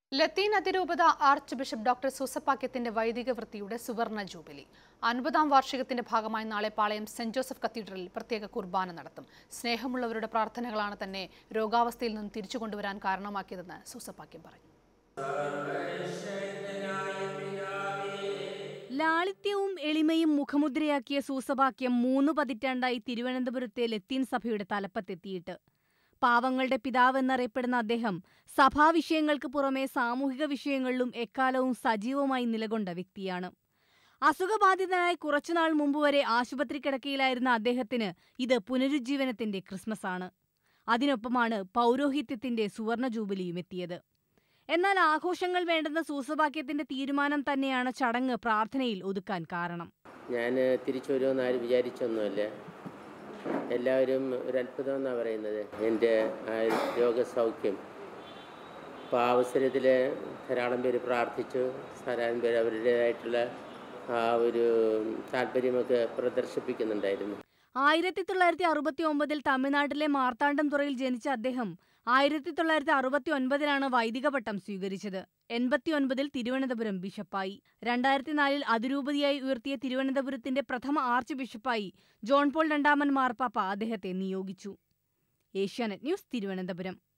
ലത്തീൻ അതിരൂപത arch bishop doctor സൂസപ്പാക്യത്തിന്റെ വൈദിക വൃത്തിയുടെ സുവർണ ജൂബിലി അൻപതാം വാർഷികത്തിന്റെ ഭാഗമായി നാളെ പാളയം സെന്റ് ജോസഫ് കത്തീഡ്രലിൽ പ്രത്യേക കുർബാന നടത്തും സ്നേഹമുള്ളവരുടെ പ്രാർത്ഥനകളാണ് തന്നെ രോഗാവസ്ഥയിൽ നിന്നും തിരിച്ചു കൊണ്ടുവരാൻ കാരണമാക്കിയതെന്ന് സൂസപ്പാക്യം പറഞ്ഞു ലാളിത്യവും എളിമയും മുഖമുദ്രയാക്കിയ സൂസഭാക്യം മൂന്നു പതിറ്റാണ്ടായി തിരുവനന്തപുരത്തെ ലത്തീൻ സഭയുടെ തലപ്പത്തെത്തിയിട്ട് പാവങ്ങളുടെ പിതാവ് എന്നറിയപ്പെടുന്ന അദ്ദേഹം സഭാവിഷയങ്ങൾക്ക് പുറമെ സാമൂഹിക വിഷയങ്ങളിലും എക്കാലവും സജീവമായി നിലകൊണ്ട വ്യക്തിയാണ് അസുഖബാധിതനായി കുറച്ചുനാൾ മുമ്പ് വരെ ആശുപത്രി കിടക്കയിലായിരുന്ന അദ്ദേഹത്തിന് ഇത് പുനരുജ്ജീവനത്തിന്റെ ക്രിസ്മസ് ആണ് അതിനൊപ്പമാണ് പൗരോഹിത്യത്തിന്റെ സുവർണ ജൂബിലിയും എത്തിയത് എന്നാൽ ആഘോഷങ്ങൾ വേണ്ടെന്ന സൂസഭാക്യത്തിന്റെ തീരുമാനം തന്നെയാണ് ചടങ്ങ് പ്രാർത്ഥനയിൽ ഒതുക്കാൻ കാരണം ഞാൻ തിരിച്ചു വരുമെന്ന് ആരും വിചാരിച്ചൊന്നുമല്ല എല്ലാവരും ഒരു അത്ഭുതം എന്നാണ് പറയുന്നത് എൻ്റെ ആ രോഗസൗഖ്യം അപ്പോൾ ആ അവസരത്തിൽ ധാരാളം പേര് പ്രാർത്ഥിച്ചു ധാരാളം പേര് അവരുടേതായിട്ടുള്ള ആ ഒരു താല്പര്യമൊക്കെ പ്രദർശിപ്പിക്കുന്നുണ്ടായിരുന്നു ആയിരത്തി തൊള്ളായിരത്തി അറുപത്തി ഒമ്പതിൽ തമിഴ്നാട്ടിലെ മാർത്താണ്ഡംതുറയിൽ ജനിച്ച അദ്ദേഹം ആയിരത്തി തൊള്ളായിരത്തി അറുപത്തി ഒൻപതിലാണ് വൈദിക പട്ടം സ്വീകരിച്ചത് എൺപത്തി ഒൻപതിൽ തിരുവനന്തപുരം ബിഷപ്പായി രണ്ടായിരത്തി നാലിൽ അതിരൂപതിയായി ഉയർത്തിയ തിരുവനന്തപുരത്തിന്റെ പ്രഥമ ആർച്ച് ബിഷപ്പായി ജോൺ പോൾ രണ്ടാമൻ മാർപ്പാപ്പ അദ്ദേഹത്തെ നിയോഗിച്ചു ഏഷ്യാനെറ്റ് ന്യൂസ് തിരുവനന്തപുരം